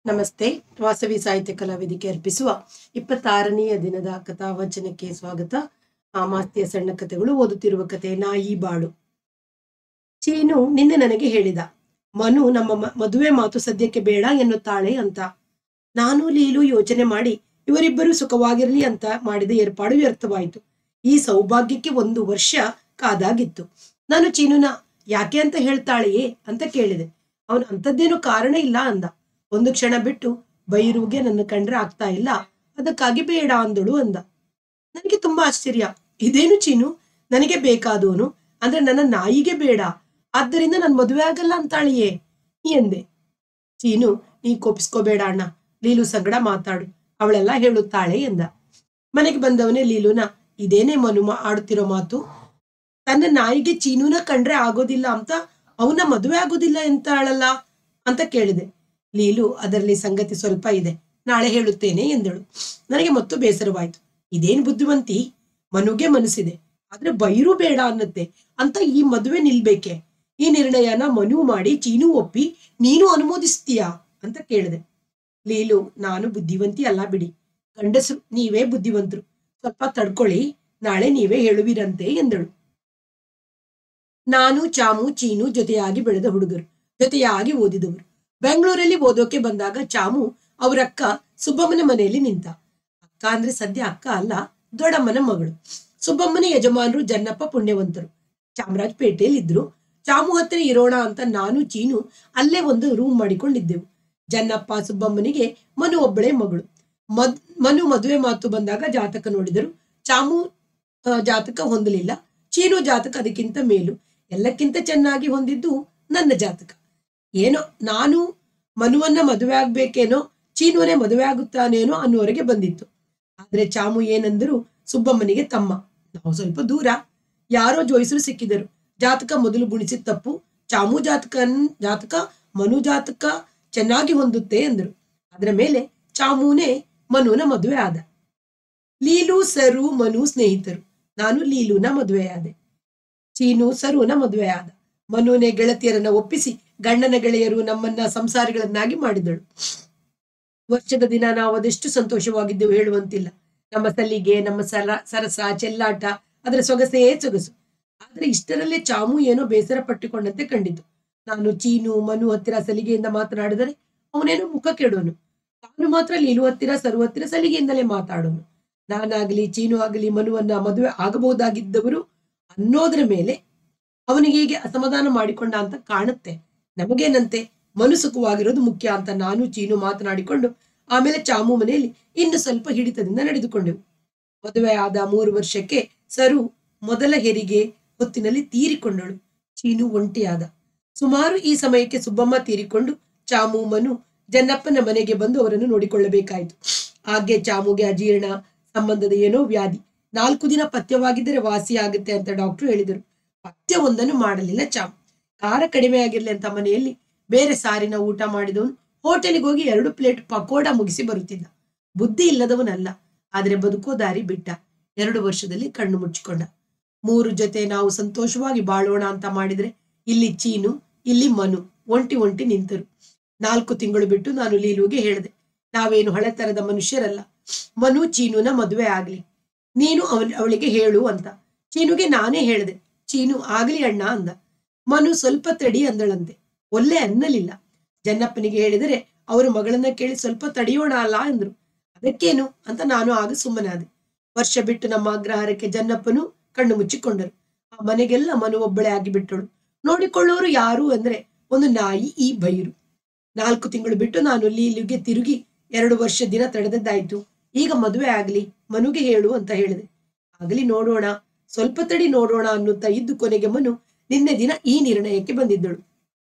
ನಮಸ್ತೆ ವಾಸವಿ ಸಾಹಿತ್ಯ ಕಲಾವೇದಿಕೆ ಅರ್ಪಿಸುವ ಇಪ್ಪತ್ತಾರನೆಯ ದಿನದ ಕಥಾವಾಚನಕ್ಕೆ ಸ್ವಾಗತ ಆ ಮಾಸ್ತಿಯ ಸಣ್ಣ ಕಥೆಗಳು ಓದುತ್ತಿರುವ ಕತೆ ನಾಯಿ ಬಾಳು ಚೀನು ನಿನ್ನೆ ನನಗೆ ಹೇಳಿದ ಮನು ನಮ್ಮ ಮ- ಮದುವೆ ಮಾತು ಸದ್ಯಕ್ಕೆ ಬೇಡ ಎನ್ನುತ್ತಾಳೆ ಅಂತ ನಾನು ಲೀಲು ಯೋಚನೆ ಮಾಡಿ ಇವರಿಬ್ಬರು ಸುಖವಾಗಿರಲಿ ಅಂತ ಮಾಡಿದ ಏರ್ಪಾಡು ವ್ಯರ್ಥವಾಯಿತು ಈ ಸೌಭಾಗ್ಯಕ್ಕೆ ಒಂದು ವರ್ಷ ಕಾದಾಗಿತ್ತು ನಾನು ಚೀನುನ ಯಾಕೆ ಅಂತ ಹೇಳ್ತಾಳೆಯೇ ಅಂತ ಕೇಳಿದೆ ಅವನು ಅಂಥದ್ದೇನು ಕಾರಣ ಇಲ್ಲ ಅಂದ ಒಂದು ಕ್ಷಣ ಬಿಟ್ಟು ಬೈರುಗೆ ನನ್ನ ಕಂಡ್ರೆ ಆಗ್ತಾ ಇಲ್ಲ ಅದಕ್ಕಾಗಿ ಬೇಡ ಅಂದಳು ಅಂದ ನನಗೆ ತುಂಬಾ ಆಶ್ಚರ್ಯ ಇದೇನು ಚೀನು ನನಗೆ ಬೇಕಾದವನು ಅಂದ್ರೆ ನನ್ನ ನಾಯಿಗೆ ಬೇಡ ಆದ್ದರಿಂದ ನನ್ ಮದುವೆ ಆಗಲ್ಲ ಅಂತಾಳೆಯೇ ಎಂದೆ ಚೀನು ನೀ ಕೋಪಿಸ್ಕೋಬೇಡ ಅಣ್ಣ ಲೀಲು ಸಂಗಡ ಮಾತಾಡು ಅವಳೆಲ್ಲ ಹೇಳುತ್ತಾಳೆ ಎಂದ ಮನೆಗೆ ಬಂದವನೇ ಲೀಲುನ ಇದೇನೇ ಮನು ಮಾ- ಆಡುತ್ತಿರೋ ಮಾತು ತನ್ನ ನಾಯಿಗೆ ಚೀನುನ ಕಂಡ್ರೆ ಆಗೋದಿಲ್ಲ ಅಂತ ಅವನ ಮದುವೆ ಆಗೋದಿಲ್ಲ ಎಂತಾಳಲ್ಲ ಅಂತ ಕೇಳಿದೆ ಲೀಲು ಅದರಲ್ಲಿ ಸಂಗತಿ ಸ್ವಲ್ಪ ಇದೆ ನಾಳೆ ಹೇಳುತ್ತೇನೆ ಎಂದಳು ನನಗೆ ಮತ್ತು ಬೇಸರವಾಯ್ತು ಇದೇನು ಬುದ್ಧಿವಂತಿ ಮನುಗೆ ಮನಸ್ಸಿದೆ ಆದ್ರೆ ಬೈರು ಬೇಡ ಅನ್ನತ್ತೆ ಅಂತ ಈ ಮದುವೆ ನಿಲ್ಬೇಕೆ ಈ ನಿರ್ಣಯನ ಮನು ಮಾಡಿ ಚೀನು ಒಪ್ಪಿ ನೀನು ಅನುಮೋದಿಸ್ತೀಯಾ ಅಂತ ಕೇಳಿದೆ ಲೀಲು ನಾನು ಬುದ್ಧಿವಂತಿ ಅಲ್ಲ ಬಿಡಿ ಗಂಡಸರು ನೀವೇ ಬುದ್ಧಿವಂತರು ಸ್ವಲ್ಪ ತಡ್ಕೊಳ್ಳಿ ನಾಳೆ ನೀವೇ ಹೇಳುವಿರಂತೆ ಎಂದಳು ನಾನು ಚಾಮು ಚೀನು ಜೊತೆಯಾಗಿ ಬೆಳೆದ ಹುಡುಗರು ಜೊತೆಯಾಗಿ ಓದಿದವರು ಬೆಂಗಳೂರಲ್ಲಿ ಓದೋಕೆ ಬಂದಾಗ ಚಾಮು ಅವರಕ್ಕ ಸುಬ್ಬಮ್ಮನ ಮನೆಯಲ್ಲಿ ನಿಂತ ಅಕ್ಕ ಅಂದ್ರೆ ಸದ್ಯ ಅಕ್ಕ ಅಲ್ಲ ದೊಡ್ಡಮ್ಮನ ಮಗಳು ಸುಬ್ಬಮ್ಮನ ಯಜಮಾನರು ಜನ್ನಪ್ಪ ಪುಣ್ಯವಂತರು ಚಾಮರಾಜಪೇಟೆಯಲ್ಲಿ ಇದ್ರು ಚಾಮು ಹತ್ತಿರ ಇರೋಣ ಅಂತ ನಾನು ಚೀನು ಅಲ್ಲೇ ಒಂದು ರೂಮ್ ಮಾಡಿಕೊಂಡಿದ್ದೆವು ಜನ್ನಪ್ಪ ಸುಬ್ಬಮ್ಮನಿಗೆ ಮನು ಒಬ್ಬಳೇ ಮಗಳು ಮದ್ ಮನು ಮದುವೆ ಮಾತು ಬಂದಾಗ ಜಾತಕ ನೋಡಿದರು ಚಾಮು ಆ, ಜಾತಕ ಹೊಂದಲಿಲ್ಲ ಚೀನು ಜಾತಕ ಅದಕ್ಕಿಂತ ಮೇಲು ಎಲ್ಲಕ್ಕಿಂತ ಚೆನ್ನಾಗಿ ಹೊಂದಿದ್ದು ನನ್ನ ಜಾತಕ ಏನೋ ನಾನು ಮನುವನ್ನ ಮದುವೆ ಆಗ್ಬೇಕೇನೋ ಚೀನುವನೇ ಮದುವೆ ಆಗುತ್ತಾನೇನೋ ಅನ್ನುವರೆಗೆ ಬಂದಿತ್ತು ಆದ್ರೆ ಚಾಮು ಏನಂದರು ಸುಬ್ಬಮ್ಮನಿಗೆ ತಮ್ಮ ನಾವು ಸ್ವಲ್ಪ ದೂರ ಯಾರೋ ಜೋಯಿಸರು ಸಿಕ್ಕಿದರು ಜಾತಕ ಮೊದಲು ಗುಣಿಸಿದ ತಪ್ಪು ಚಾಮು ಜಾತಕ ಜಾತಕ ಮನು ಜಾತಕ ಚೆನ್ನಾಗಿ ಹೊಂದುತ್ತೆ ಎಂದರು ಅದರ ಮೇಲೆ ಚಾಮುನೇ ಮನುನ ಮದುವೆ ಆದ ಲೀಲು ಸರು ಮನು ಸ್ನೇಹಿತರು ನಾನು ಲೀಲುನ ಮದುವೆಯಾದೆ ಚೀನು ಸರುನ ಮದುವೆ ಆದ ಮನುನೆ ಗೆಳತಿಯರನ್ನ ಒಪ್ಪಿಸಿ ಗಂಡನ ಗೆಳೆಯರು ನಮ್ಮನ್ನ ಸಂಸಾರಿಗಳನ್ನಾಗಿ ಮಾಡಿದಳು ವರ್ಷದ ದಿನ ನಾವು ಅದೆಷ್ಟು ಸಂತೋಷವಾಗಿದ್ದೆವು ಹೇಳುವಂತಿಲ್ಲ ನಮ್ಮ ಸಲ್ಲಿಗೆ ನಮ್ಮ ಸರ ಸರಸ ಚೆಲ್ಲಾಟ ಅದರ ಸೊಗಸೇ ಸೊಗಸು ಆದ್ರೆ ಇಷ್ಟರಲ್ಲೇ ಚಾಮು ಏನೋ ಬೇಸರ ಪಟ್ಟುಕೊಂಡಂತೆ ಕಂಡಿತು ನಾನು ಚೀನು ಮನು ಹತ್ತಿರ ಸಲಿಗೆಯಿಂದ ಮಾತನಾಡಿದರೆ ಅವನೇನೋ ಮುಖ ಕೆಡೋನು ತಾನು ಮಾತ್ರ ಲೀಲು ಹತ್ತಿರ ಸರು ಹತ್ತಿರ ಸಲಿಗೆಯಿಂದಲೇ ಮಾತಾಡೋನು ನಾನಾಗಲಿ ಚೀನು ಆಗಲಿ ಮನುವನ್ನ ಮದುವೆ ಆಗಬಹುದಾಗಿದ್ದವರು ಅನ್ನೋದ್ರ ಮೇಲೆ ಅವನಿಗೆ ಹೀಗೆ ಅಸಮಾಧಾನ ಮಾಡಿಕೊಂಡ ಅಂತ ಕಾಣುತ್ತೆ ನಮಗೇನಂತೆ ಮನು ಸುಖವಾಗಿರೋದು ಮುಖ್ಯ ಅಂತ ನಾನು ಚೀನು ಮಾತನಾಡಿಕೊಂಡು ಆಮೇಲೆ ಚಾಮು ಮನೆಯಲ್ಲಿ ಇನ್ನು ಸ್ವಲ್ಪ ಹಿಡಿತದಿಂದ ನಡೆದುಕೊಂಡೆವು ಮದುವೆ ಆದ ಮೂರು ವರ್ಷಕ್ಕೆ ಸರು ಮೊದಲ ಹೆರಿಗೆ ಹೊತ್ತಿನಲ್ಲಿ ತೀರಿಕೊಂಡಳು ಚೀನು ಒಂಟಿಯಾದ ಸುಮಾರು ಈ ಸಮಯಕ್ಕೆ ಸುಬ್ಬಮ್ಮ ತೀರಿಕೊಂಡು ಚಾಮು ಮನು ಜನ್ನಪ್ಪನ ಮನೆಗೆ ಬಂದು ಅವರನ್ನು ನೋಡಿಕೊಳ್ಳಬೇಕಾಯಿತು ಹಾಗೆ ಚಾಮುಗೆ ಅಜೀರ್ಣ ಸಂಬಂಧದ ಏನೋ ವ್ಯಾಧಿ ನಾಲ್ಕು ದಿನ ಪಥ್ಯವಾಗಿದ್ದರೆ ವಾಸಿ ಆಗುತ್ತೆ ಅಂತ ಡಾಕ್ಟರ್ ಹೇಳಿದರು ಪಥ್ಯವೊಂದನ್ನು ಮಾಡಲಿಲ್ಲ ಚಾಮು ಖಾರ ಕಡಿಮೆ ಆಗಿರ್ಲಿ ಅಂತ ಮನೆಯಲ್ಲಿ ಬೇರೆ ಸಾರಿನ ಊಟ ಮಾಡಿದವನು ಹೋಟೆಲಿಗೆ ಹೋಗಿ ಎರಡು ಪ್ಲೇಟ್ ಪಕೋಡ ಮುಗಿಸಿ ಬರುತ್ತಿದ್ದ ಬುದ್ಧಿ ಇಲ್ಲದವನಲ್ಲ ಆದ್ರೆ ಬದುಕೋ ದಾರಿ ಬಿಟ್ಟ ಎರಡು ವರ್ಷದಲ್ಲಿ ಕಣ್ಣು ಮುಚ್ಚಿಕೊಂಡ ಮೂರು ಜೊತೆ ನಾವು ಸಂತೋಷವಾಗಿ ಬಾಳೋಣ ಅಂತ ಮಾಡಿದ್ರೆ ಇಲ್ಲಿ ಚೀನು ಇಲ್ಲಿ ಮನು ಒಂಟಿ ಒಂಟಿ ನಿಂತರು ನಾಲ್ಕು ತಿಂಗಳು ಬಿಟ್ಟು ನಾನು ಲೀಲುಗೆ ಹೇಳಿದೆ ನಾವೇನು ಹಳೆತರದ ಮನುಷ್ಯರಲ್ಲ ಮನು ಚೀನುನ ಮದುವೆ ಆಗ್ಲಿ ನೀನು ಅವನ್ ಅವಳಿಗೆ ಹೇಳು ಅಂತ ಚೀನುಗೆ ನಾನೇ ಹೇಳಿದೆ ಚೀನು ಆಗ್ಲಿ ಅಣ್ಣ ಅಂದ ಮನು ಸ್ವಲ್ಪ ತಡಿ ಅಂದಳಂತೆ ಒಲ್ಲೆ ಅನ್ನಲಿಲ್ಲ ಜನ್ನಪ್ಪನಿಗೆ ಹೇಳಿದರೆ ಅವರು ಮಗಳನ್ನ ಕೇಳಿ ಸ್ವಲ್ಪ ತಡೆಯೋಣ ಅಲ್ಲ ಅಂದ್ರು ಅದಕ್ಕೇನು ಅಂತ ನಾನು ಆಗ ಸುಮ್ಮನಾದೆ ವರ್ಷ ಬಿಟ್ಟು ನಮ್ಮ ಅಗ್ರಹಾರಕ್ಕೆ ಜನ್ನಪ್ಪನು ಕಣ್ಣು ಮುಚ್ಚಿಕೊಂಡರು ಆ ಮನೆಗೆಲ್ಲ ಮನು ಒಬ್ಬಳೆ ಆಗಿಬಿಟ್ಟಳು ನೋಡಿಕೊಳ್ಳೋರು ಯಾರು ಅಂದ್ರೆ ಒಂದು ನಾಯಿ ಈ ಬೈರು ನಾಲ್ಕು ತಿಂಗಳು ಬಿಟ್ಟು ನಾನು ಲೀಲಿಗೆ ತಿರುಗಿ ಎರಡು ವರ್ಷ ದಿನ ತಡೆದದ್ದಾಯ್ತು ಈಗ ಮದುವೆ ಆಗ್ಲಿ ಮನುಗೆ ಹೇಳು ಅಂತ ಹೇಳಿದೆ ಆಗಲಿ ನೋಡೋಣ ಸ್ವಲ್ಪ ತಡಿ ನೋಡೋಣ ಅನ್ನುತ್ತಾ ಇದ್ದು ಕೊನೆಗೆ ಮನು ನಿನ್ನೆ ದಿನ ಈ ನಿರ್ಣಯಕ್ಕೆ ಬಂದಿದ್ದಳು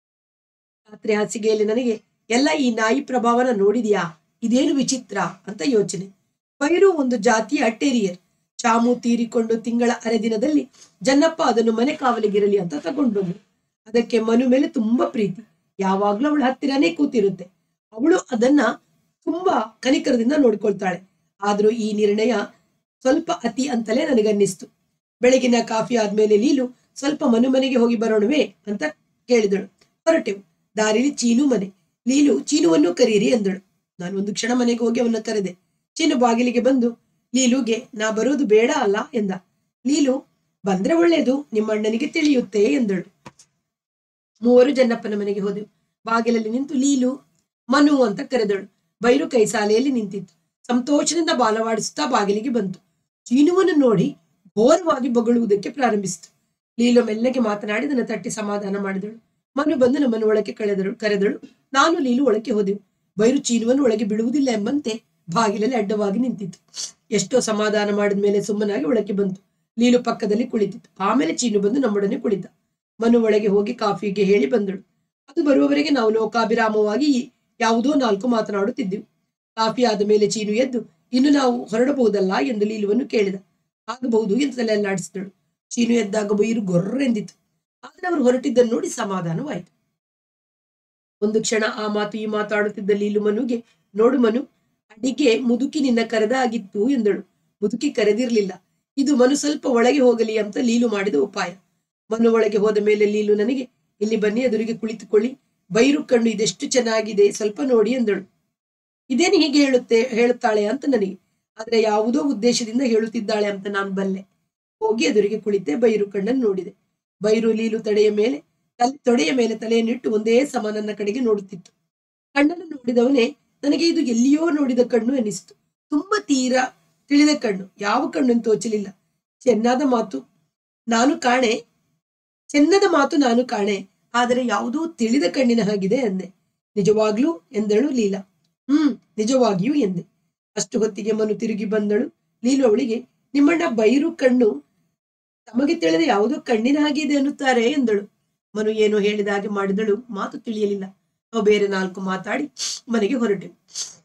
ರಾತ್ರಿ ಹಾಸಿಗೆಯಲ್ಲಿ ನನಗೆ ಎಲ್ಲ ಈ ನಾಯಿ ಪ್ರಭಾವನ ನೋಡಿದ್ಯಾ ಇದೇನು ವಿಚಿತ್ರ ಅಂತ ಯೋಚನೆ ಬೈರು ಒಂದು ಜಾತಿಯ ಟೆರಿಯರ್ ಚಾಮು ತೀರಿಕೊಂಡು ತಿಂಗಳ ಅರೆ ದಿನದಲ್ಲಿ ಜನ್ನಪ್ಪ ಅದನ್ನು ಮನೆ ಕಾವಲಿಗಿರಲಿ ಅಂತ ತಗೊಂಡು ಬಂದ್ರು ಅದಕ್ಕೆ ಮನು ಮೇಲೆ ತುಂಬಾ ಪ್ರೀತಿ ಯಾವಾಗ್ಲೂ ಅವಳ ಹತ್ತಿರನೇ ಕೂತಿರುತ್ತೆ ಅವಳು ಅದನ್ನ ತುಂಬಾ ಕನಿಕರದಿಂದ ನೋಡ್ಕೊಳ್ತಾಳೆ ಆದ್ರೂ ಈ ನಿರ್ಣಯ ಸ್ವಲ್ಪ ಅತಿ ಅಂತಲೇ ನನಗನ್ನಿಸ್ತು ಬೆಳಗಿನ ಕಾಫಿ ಆದ್ಮೇಲೆ ಲೀಲು ಸ್ವಲ್ಪ ಮನು ಮನೆಗೆ ಹೋಗಿ ಬರೋಣವೇ ಅಂತ ಕೇಳಿದಳು ಹೊರಟೆವು ದಾರಿಲಿ ಚೀನು ಮನೆ ಲೀಲು ಚೀನುವನ್ನು ಕರೀರಿ ಎಂದಳು ನಾನು ಒಂದು ಕ್ಷಣ ಮನೆಗೆ ಹೋಗಿ ಅವನ್ನ ಕರೆದೆ ಚೀನು ಬಾಗಿಲಿಗೆ ಬಂದು ಲೀಲುಗೆ ನಾ ಬರೋದು ಬೇಡ ಅಲ್ಲ ಎಂದ ಲೀಲು ಬಂದ್ರೆ ಒಳ್ಳೇದು ನಿಮ್ಮ ಅಣ್ಣನಿಗೆ ತಿಳಿಯುತ್ತೆ ಎಂದಳು ಮೂವರು ಜನ್ನಪ್ಪನ ಮನೆಗೆ ಹೋದೆವು ಬಾಗಿಲಲ್ಲಿ ನಿಂತು ಲೀಲು ಮನು ಅಂತ ಕರೆದಳು ಬೈರು ಕೈ ಸಾಲೆಯಲ್ಲಿ ನಿಂತಿತ್ತು ಸಂತೋಷದಿಂದ ಬಾಲವಾಡಿಸುತ್ತಾ ಬಾಗಿಲಿಗೆ ಬಂತು ಚೀನುವನ್ನು ನೋಡಿ ಘೋರವಾಗಿ ಬೊಗಳುವುದಕ್ಕೆ ಪ್ರಾರಂಭಿಸಿತು ಲೀಲು ಮೆಲ್ಲಗೆ ಮಾತನಾಡಿ ನನ್ನ ತಟ್ಟಿ ಸಮಾಧಾನ ಮಾಡಿದಳು ಮನು ಬಂದು ನಮ್ಮನ್ನು ಒಳಕ್ಕೆ ಕಳೆದಳು ಕರೆದಳು ನಾನು ಲೀಲು ಒಳಕ್ಕೆ ಹೋದೆವು ಬೈರು ಚೀನುವನ್ನು ಒಳಗೆ ಬಿಡುವುದಿಲ್ಲ ಎಂಬಂತೆ ಬಾಗಿಲಲ್ಲಿ ಅಡ್ಡವಾಗಿ ನಿಂತಿತ್ತು ಎಷ್ಟೋ ಸಮಾಧಾನ ಮಾಡಿದ ಮೇಲೆ ಸುಮ್ಮನಾಗಿ ಒಳಕ್ಕೆ ಬಂತು ಲೀಲು ಪಕ್ಕದಲ್ಲಿ ಕುಳಿತಿತ್ತು ಆಮೇಲೆ ಚೀನು ಬಂದು ನಮ್ಮೊಡನೆ ಕುಳಿತ ಮನು ಒಳಗೆ ಹೋಗಿ ಕಾಫಿಗೆ ಹೇಳಿ ಬಂದಳು ಅದು ಬರುವವರೆಗೆ ನಾವು ಲೋಕಾಭಿರಾಮವಾಗಿ ಯಾವುದೋ ನಾಲ್ಕು ಮಾತನಾಡುತ್ತಿದ್ದೆವು ಕಾಫಿ ಆದ ಮೇಲೆ ಚೀನು ಎದ್ದು ಇನ್ನು ನಾವು ಹೊರಡಬಹುದಲ್ಲ ಎಂದು ಲೀಲುವನ್ನು ಕೇಳಿದ ಆಗಬಹುದು ಎಂದು ತಲೆ ಅಲ್ಲಾಡಿಸಿದಳು ಚೀನು ಎದ್ದಾಗ ಬೈರು ಗೊರ್ರೆಂದಿತು ಆದರೆ ಅವರು ಹೊರಟಿದ್ದನ್ನು ನೋಡಿ ಸಮಾಧಾನವಾಯಿತು ಒಂದು ಕ್ಷಣ ಆ ಮಾತು ಈ ಮಾತಾಡುತ್ತಿದ್ದ ಲೀಲು ಮನುಗೆ ನೋಡು ಮನು ಅಡಿಗೆ ಮುದುಕಿ ನಿನ್ನ ಕರೆದಾಗಿತ್ತು ಎಂದಳು ಮುದುಕಿ ಕರೆದಿರ್ಲಿಲ್ಲ ಇದು ಮನು ಸ್ವಲ್ಪ ಒಳಗೆ ಹೋಗಲಿ ಅಂತ ಲೀಲು ಮಾಡಿದ ಉಪಾಯ ಮನು ಒಳಗೆ ಹೋದ ಮೇಲೆ ಲೀಲು ನನಗೆ ಇಲ್ಲಿ ಬನ್ನಿ ಎದುರಿಗೆ ಕುಳಿತುಕೊಳ್ಳಿ ಬೈರು ಕಣ್ಣು ಇದೆಷ್ಟು ಚೆನ್ನಾಗಿದೆ ಸ್ವಲ್ಪ ನೋಡಿ ಎಂದಳು ಇದೇನು ಹೀಗೆ ಹೇಳುತ್ತೆ ಹೇಳುತ್ತಾಳೆ ಅಂತ ನನಗೆ ಆದ್ರೆ ಯಾವುದೋ ಉದ್ದೇಶದಿಂದ ಹೇಳುತ್ತಿದ್ದಾಳೆ ಅಂತ ನಾನು ಬಲ್ಲೆ ಹೋಗಿ ಎದುರಿಗೆ ಕುಳಿತೆ ಬೈರು ಕಣ್ಣನ್ನು ನೋಡಿದೆ ಬೈರು ಲೀಲು ತಡೆಯ ಮೇಲೆ ತಲೆ ತೊಡೆಯ ಮೇಲೆ ತಲೆಯನ್ನಿಟ್ಟು ಒಂದೇ ಸಮ ನನ್ನ ಕಡೆಗೆ ನೋಡುತ್ತಿತ್ತು ಕಣ್ಣನ್ನು ನೋಡಿದವನೇ ನನಗೆ ಇದು ಎಲ್ಲಿಯೋ ನೋಡಿದ ಕಣ್ಣು ಎನಿಸಿತು ತುಂಬಾ ತೀರಾ ತಿಳಿದ ಕಣ್ಣು ಯಾವ ಕಣ್ಣು ತೋಚಲಿಲ್ಲ ಚೆನ್ನಾದ ಮಾತು ನಾನು ಕಾಣೆ ಚೆನ್ನದ ಮಾತು ನಾನು ಕಾಣೆ ಆದರೆ ಯಾವುದೋ ತಿಳಿದ ಕಣ್ಣಿನ ಹಾಗಿದೆ ಎಂದೆ ನಿಜವಾಗ್ಲೂ ಎಂದಳು ಲೀಲಾ ಹ್ಮ್ ನಿಜವಾಗಿಯೂ ಎಂದೆ ಅಷ್ಟು ಹೊತ್ತಿಗೆ ಮನು ತಿರುಗಿ ಬಂದಳು ಲೀಲು ಅವಳಿಗೆ ನಿಮ್ಮಣ್ಣ ಬೈರು ಕಣ್ಣು ತಮಗೆ ತಿಳಿದ ಯಾವುದೋ ಕಣ್ಣಿನ ಹಾಗೆ ಇದೆ ಅನ್ನುತ್ತಾರೆ ಎಂದಳು ಮನು ಏನೋ ಹೇಳಿದ ಹಾಗೆ ಮಾಡಿದಳು ಮಾತು ತಿಳಿಯಲಿಲ್ಲ ನಾವು ಬೇರೆ ನಾಲ್ಕು ಮಾತಾಡಿ ಮನೆಗೆ ಹೊರಟೆವು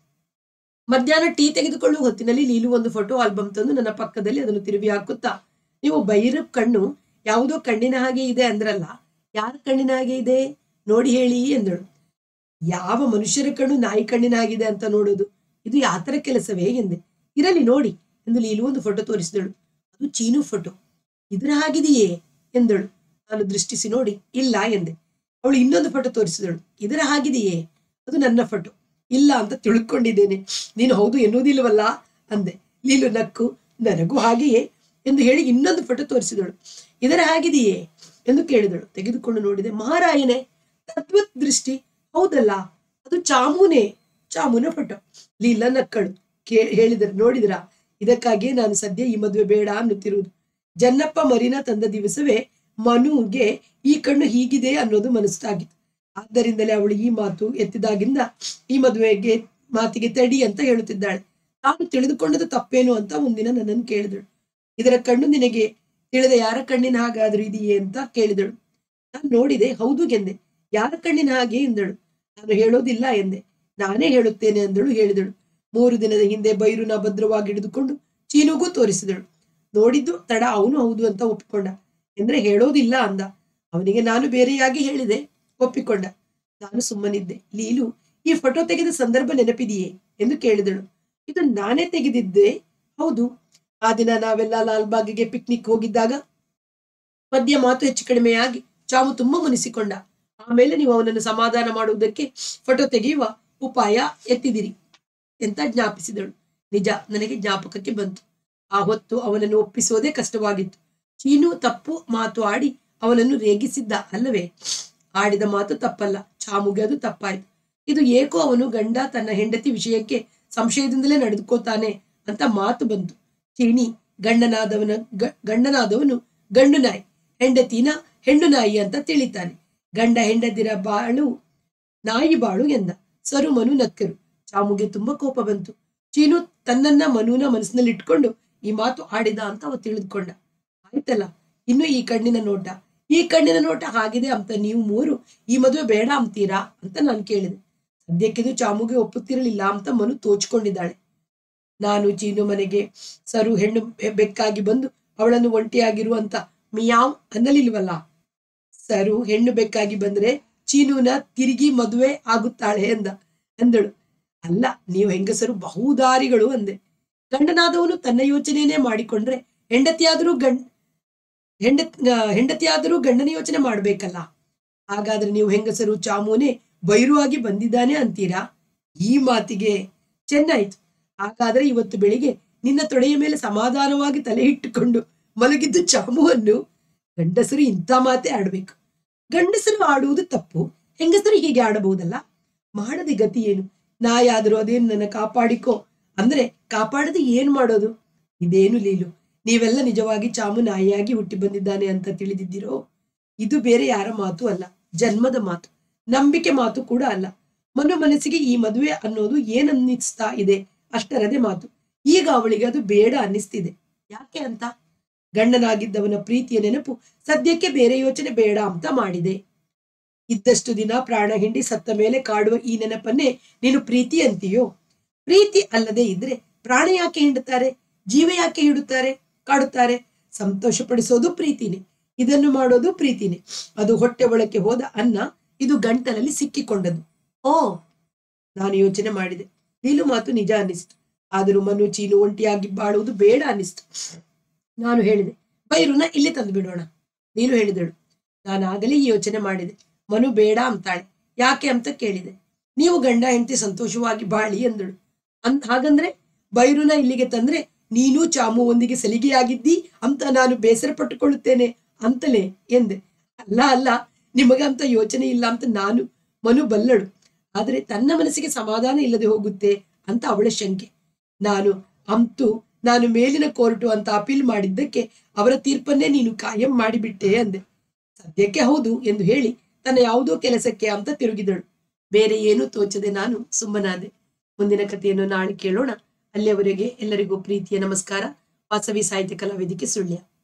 ಮಧ್ಯಾಹ್ನ ಟೀ ತೆಗೆದುಕೊಳ್ಳುವ ಹೊತ್ತಿನಲ್ಲಿ ಲೀಲು ಒಂದು ಫೋಟೋ ಆಲ್ಬಮ್ ತಂದು ನನ್ನ ಪಕ್ಕದಲ್ಲಿ ಅದನ್ನು ತಿರುವಿ ಹಾಕುತ್ತಾ ನೀವು ಬೈರ ಕಣ್ಣು ಯಾವುದೋ ಕಣ್ಣಿನ ಹಾಗೆ ಇದೆ ಅಂದ್ರಲ್ಲ ಯಾರ ಕಣ್ಣಿನ ಹಾಗೆ ಇದೆ ನೋಡಿ ಹೇಳಿ ಎಂದಳು ಯಾವ ಮನುಷ್ಯರ ಕಣ್ಣು ನಾಯಿ ಕಣ್ಣಿನ ಹಾಗಿದೆ ಅಂತ ನೋಡೋದು ಇದು ಯಾತರ ಕೆಲಸವೇ ಎಂದೆ ಇರಲಿ ನೋಡಿ ಎಂದು ಲೀಲು ಒಂದು ಫೋಟೋ ತೋರಿಸಿದಳು ಅದು ಚೀನು ಫೋಟೋ ಇದರ ಹಾಗಿದೆಯೇ ಎಂದಳು ನಾನು ದೃಷ್ಟಿಸಿ ನೋಡಿ ಇಲ್ಲ ಎಂದೆ ಅವಳು ಇನ್ನೊಂದು ಫೋಟೋ ತೋರಿಸಿದಳು ಇದರ ಹಾಗಿದೆಯೇ ಅದು ನನ್ನ ಫೋಟೋ ಇಲ್ಲ ಅಂತ ತಿಳ್ಕೊಂಡಿದ್ದೇನೆ ನೀನು ಹೌದು ಎನ್ನುವುದಿಲ್ಲವಲ್ಲ ಅಂದೆ ಲೀಲು ನಕ್ಕು ನನಗೂ ಹಾಗೆಯೇ ಎಂದು ಹೇಳಿ ಇನ್ನೊಂದು ಫೋಟೋ ತೋರಿಸಿದಳು ಇದರ ಹಾಗಿದೆಯೇ ಎಂದು ಕೇಳಿದಳು ತೆಗೆದುಕೊಂಡು ನೋಡಿದೆ ಮಹಾರಾಯನೇ ತದ್ವತ್ ದೃಷ್ಟಿ ಹೌದಲ್ಲ ಅದು ಚಾಮುನೇ ಚಾಮುನ ಫೋಟೋ ಲೀಲ ನಕ್ಕಳು ಕೇ ಹೇಳಿದರು ನೋಡಿದ್ರ ಇದಕ್ಕಾಗಿಯೇ ನಾನು ಸದ್ಯ ಈ ಮದುವೆ ಬೇಡ ಅನ್ನುತ್ತಿರುವುದು ಜನ್ನಪ್ಪ ಮರಿನ ತಂದ ದಿವಸವೇ ಮನುಗೆ ಈ ಕಣ್ಣು ಹೀಗಿದೆ ಅನ್ನೋದು ಮನಸ್ಸಾಗಿತ್ತು ಆದ್ದರಿಂದಲೇ ಅವಳು ಈ ಮಾತು ಎತ್ತಿದಾಗಿಂದ ಈ ಮದುವೆಗೆ ಮಾತಿಗೆ ತಡಿ ಅಂತ ಹೇಳುತ್ತಿದ್ದಾಳೆ ತಾನು ತಿಳಿದುಕೊಂಡದ್ದು ತಪ್ಪೇನು ಅಂತ ಒಂದಿನ ನನ್ನನ್ನು ಕೇಳಿದಳು ಇದರ ಕಣ್ಣು ನಿನಗೆ ತಿಳಿದ ಯಾರ ಕಣ್ಣಿನ ಹಾಗಾದ್ರೂ ಇದೆಯೇ ಅಂತ ಕೇಳಿದಳು ನಾನು ನೋಡಿದೆ ಹೌದು ಎಂದೆ ಯಾರ ಕಣ್ಣಿನ ಹಾಗೆ ಎಂದಳು ನಾನು ಹೇಳೋದಿಲ್ಲ ಎಂದೆ ನಾನೇ ಹೇಳುತ್ತೇನೆ ಅಂದಳು ಹೇಳಿದಳು ಮೂರು ದಿನದ ಹಿಂದೆ ಬೈರುನ ಭದ್ರವಾಗಿ ಹಿಡಿದುಕೊಂಡು ಚೀನುಗೂ ತೋರಿಸಿದಳು ನೋಡಿದ್ದು ತಡ ಅವನು ಹೌದು ಅಂತ ಒಪ್ಪಿಕೊಂಡ ಎಂದ್ರೆ ಹೇಳೋದಿಲ್ಲ ಅಂದ ಅವನಿಗೆ ನಾನು ಬೇರೆಯಾಗಿ ಹೇಳಿದೆ ಒಪ್ಪಿಕೊಂಡ ನಾನು ಸುಮ್ಮನಿದ್ದೆ ಲೀಲು ಈ ಫೋಟೋ ತೆಗೆದ ಸಂದರ್ಭ ನೆನಪಿದೆಯೇ ಎಂದು ಕೇಳಿದಳು ಇದು ನಾನೇ ತೆಗೆದಿದ್ದೆ ಹೌದು ಆ ದಿನ ನಾವೆಲ್ಲ ಲಾಲ್ಬಾಗ್ಗೆ ಪಿಕ್ನಿಕ್ ಹೋಗಿದ್ದಾಗ ಮಧ್ಯ ಮಾತು ಹೆಚ್ಚು ಕಡಿಮೆಯಾಗಿ ಚಾವು ತುಂಬಾ ಮುನಿಸಿಕೊಂಡ ಆಮೇಲೆ ನೀವು ಅವನನ್ನು ಸಮಾಧಾನ ಮಾಡುವುದಕ್ಕೆ ಫೋಟೋ ತೆಗೆಯುವ ಉಪಾಯ ಎತ್ತಿದಿರಿ ಅಂತ ಜ್ಞಾಪಿಸಿದಳು ನಿಜ ನನಗೆ ಜ್ಞಾಪಕಕ್ಕೆ ಬಂತು ಆ ಹೊತ್ತು ಅವನನ್ನು ಒಪ್ಪಿಸುವುದೇ ಕಷ್ಟವಾಗಿತ್ತು ಚೀನು ತಪ್ಪು ಮಾತು ಆಡಿ ಅವನನ್ನು ರೇಗಿಸಿದ್ದ ಅಲ್ಲವೇ ಆಡಿದ ಮಾತು ತಪ್ಪಲ್ಲ ಚಾಮುಗೆ ಅದು ತಪ್ಪಾಯ್ತು ಇದು ಏಕೋ ಅವನು ಗಂಡ ತನ್ನ ಹೆಂಡತಿ ವಿಷಯಕ್ಕೆ ಸಂಶಯದಿಂದಲೇ ನಡೆದುಕೋತಾನೆ ಅಂತ ಮಾತು ಬಂತು ಚೀನಿ ಗಂಡನಾದವನ ಗ- ಗಂಡನಾದವನು ಗಂಡು ನಾಯಿ ಹೆಂಡತಿನ ಹೆಣ್ಣು ನಾಯಿ ಅಂತ ತಿಳಿತಾನೆ ಗಂಡ ಹೆಂಡತಿರ ಬಾಳು ನಾಯಿ ಬಾಳು ಎಂದ ಸರು ಮನು ನಕ್ಕರು ಚಾಮುಗೆ ತುಂಬಾ ಕೋಪ ಬಂತು ಚೀನು ತನ್ನನ್ನ ಮನುನ ಮನಸ್ಸಿನಲ್ಲಿ ಇಟ್ಕೊಂಡು ಈ ಮಾತು ಆಡಿದ ಅಂತ ಅವ ತಿಳಿದುಕೊಂಡ ಆಯ್ತಲ್ಲ ಇನ್ನು ಈ ಕಣ್ಣಿನ ನೋಟ ಈ ಕಣ್ಣಿನ ನೋಟ ಹಾಗಿದೆ ಅಂತ ನೀವು ಮೂರು ಈ ಮದುವೆ ಬೇಡ ಅಂತೀರಾ ಅಂತ ನಾನು ಕೇಳಿದೆ ಸದ್ಯಕ್ಕಿದು ಚಾಮುಗೆ ಒಪ್ಪುತ್ತಿರಲಿಲ್ಲ ಅಂತ ಮನು ತೋಚ್ಕೊಂಡಿದ್ದಾಳೆ ನಾನು ಚೀನು ಮನೆಗೆ ಸರು ಹೆಣ್ಣು ಬೆ- ಬೆಕ್ಕಾಗಿ ಬಂದು ಅವಳನ್ನು ಒಂಟಿಯಾಗಿರುವಂತ ಮಿಯಾವ್ ಅನ್ನಲಿಲ್ವಲ್ಲ ಸರು ಹೆಣ್ಣು ಬೆಕ್ಕಾಗಿ ಬಂದ್ರೆ ಚೀನುನ ತಿರುಗಿ ಮದುವೆ ಆಗುತ್ತಾಳೆ ಎಂದ ಎಂದಳು ಅಲ್ಲ ನೀವು ಹೆಂಗಸರು ಬಹುದಾರಿಗಳು ಅಂದೆ ಗಂಡನಾದವನು ತನ್ನ ಯೋಚನೆಯೇ ಮಾಡಿಕೊಂಡ್ರೆ ಹೆಂಡತಿಯಾದರೂ ಗಂಡ್ ಹೆಂಡ ಹೆಂಡತಿಯಾದರೂ ಗಂಡನ ಯೋಚನೆ ಮಾಡ್ಬೇಕಲ್ಲ ಹಾಗಾದ್ರೆ ನೀವು ಹೆಂಗಸರು ಚಾಮುನೆ ಬೈರುವಾಗಿ ಬಂದಿದ್ದಾನೆ ಅಂತೀರಾ ಈ ಮಾತಿಗೆ ಚೆನ್ನಾಯ್ತು ಹಾಗಾದ್ರೆ ಇವತ್ತು ಬೆಳಿಗ್ಗೆ ನಿನ್ನ ತೊಡೆಯ ಮೇಲೆ ಸಮಾಧಾನವಾಗಿ ತಲೆ ಇಟ್ಟುಕೊಂಡು ಮಲಗಿದ್ದು ಚಾಮುವನ್ನು ಗಂಡಸರು ಇಂಥ ಮಾತೇ ಆಡ್ಬೇಕು ಗಂಡಸರು ಆಡುವುದು ತಪ್ಪು ಹೆಂಗಸರು ಹೀಗೆ ಆಡಬಹುದಲ್ಲ ಮಾಡದೆ ಗತಿ ಏನು ನಾಯಾದರೂ ಅದೇನು ನನ್ನ ಕಾಪಾಡಿಕೋ ಅಂದ್ರೆ ಕಾಪಾಡದೆ ಏನ್ ಮಾಡೋದು ಇದೇನು ಲೀಲು ನೀವೆಲ್ಲ ನಿಜವಾಗಿ ಚಾಮು ನಾಯಿಯಾಗಿ ಹುಟ್ಟಿ ಬಂದಿದ್ದಾನೆ ಅಂತ ತಿಳಿದಿದ್ದೀರೋ ಇದು ಬೇರೆ ಯಾರ ಮಾತು ಅಲ್ಲ ಜನ್ಮದ ಮಾತು ನಂಬಿಕೆ ಮಾತು ಕೂಡ ಅಲ್ಲ ಮನು ಮನಸ್ಸಿಗೆ ಈ ಮದುವೆ ಅನ್ನೋದು ಏನ್ ಅನ್ನಿಸ್ತಾ ಇದೆ ಅಷ್ಟರದೇ ಮಾತು ಈಗ ಅವಳಿಗೆ ಅದು ಬೇಡ ಅನ್ನಿಸ್ತಿದೆ ಯಾಕೆ ಅಂತ ಗಂಡನಾಗಿದ್ದವನ ಪ್ರೀತಿಯ ನೆನಪು ಸದ್ಯಕ್ಕೆ ಬೇರೆ ಯೋಚನೆ ಬೇಡ ಅಂತ ಮಾಡಿದೆ ಇದ್ದಷ್ಟು ದಿನ ಪ್ರಾಣ ಹಿಂಡಿ ಸತ್ತ ಮೇಲೆ ಕಾಡುವ ಈ ನೆನಪನ್ನೇ ನೀನು ಪ್ರೀತಿ ಅಂತೀಯೋ ಪ್ರೀತಿ ಅಲ್ಲದೆ ಇದ್ರೆ ಪ್ರಾಣ ಯಾಕೆ ಹಿಂಡುತ್ತಾರೆ ಜೀವ ಯಾಕೆ ಹಿಡುತ್ತಾರೆ ಕಾಡುತ್ತಾರೆ ಸಂತೋಷ ಪಡಿಸೋದು ಪ್ರೀತಿನೇ ಇದನ್ನು ಮಾಡೋದು ಪ್ರೀತಿನೇ ಅದು ಹೊಟ್ಟೆ ಒಳಕ್ಕೆ ಹೋದ ಅನ್ನ ಇದು ಗಂಟಲಲ್ಲಿ ಸಿಕ್ಕಿಕೊಂಡದ್ದು ಓ ನಾನು ಯೋಚನೆ ಮಾಡಿದೆ ನೀನು ಮಾತು ನಿಜ ಅನ್ನಿಸ್ತು ಆದರೂ ಮನು ಚೀನು ಒಂಟಿಯಾಗಿ ಬಾಳುವುದು ಬೇಡ ಅನ್ನಿಸ್ತು ನಾನು ಹೇಳಿದೆ ಬೈರುನ ಇಲ್ಲಿ ತಂದು ಬಿಡೋಣ ನೀನು ಹೇಳಿದಳು ನಾನು ಆಗಲೇ ಈ ಯೋಚನೆ ಮಾಡಿದೆ ಮನು ಬೇಡ ಅಂತಾಳೆ ಯಾಕೆ ಅಂತ ಕೇಳಿದೆ ನೀವು ಗಂಡ ಹೆಂಡತಿ ಸಂತೋಷವಾಗಿ ಬಾಳಿ ಎಂದಳು ಅಂತ ಹಾಗಂದ್ರೆ ಬೈರುನ ಇಲ್ಲಿಗೆ ತಂದ್ರೆ ನೀನು ಚಾಮು ಒಂದಿಗೆ ಸಲಿಗೆಯಾಗಿದ್ದಿ ಅಂತ ನಾನು ಬೇಸರ ಪಟ್ಟುಕೊಳ್ಳುತ್ತೇನೆ ಅಂತಲೇ ಎಂದೆ ಅಲ್ಲ ಅಲ್ಲ ನಿಮಗಂತ ಯೋಚನೆ ಇಲ್ಲ ಅಂತ ನಾನು ಮನು ಬಲ್ಲಳು ಆದರೆ ತನ್ನ ಮನಸ್ಸಿಗೆ ಸಮಾಧಾನ ಇಲ್ಲದೆ ಹೋಗುತ್ತೆ ಅಂತ ಅವಳ ಶಂಕೆ ನಾನು ಅಂತೂ ನಾನು ಮೇಲಿನ ಕೋರ್ಟು ಅಂತ ಅಪೀಲ್ ಮಾಡಿದ್ದಕ್ಕೆ ಅವರ ತೀರ್ಪನ್ನೇ ನೀನು ಕಾಯಂ ಮಾಡಿಬಿಟ್ಟೆ ಅಂದೆ ಸದ್ಯಕ್ಕೆ ಹೌದು ಎಂದು ಹೇಳಿ ತನ್ನ ಯಾವುದೋ ಕೆಲಸಕ್ಕೆ ಅಂತ ತಿರುಗಿದಳು ಬೇರೆ ಏನೂ ತೋಚದೆ ನಾನು ಸುಮ್ಮನಾದೆ ಮುಂದಿನ ಕಥೆಯನ್ನು ನಾಳೆ ಕೇಳೋಣ ಅಲ್ಲಿಯವರೆಗೆ ಎಲ್ಲರಿಗೂ ಪ್ರೀತಿಯ ನಮಸ್ಕಾರ ವಾಸವಿ ಸಾಹಿತ್ಯ ಕಲಾವೇದಿಕೆ ಸುಳ್ಯ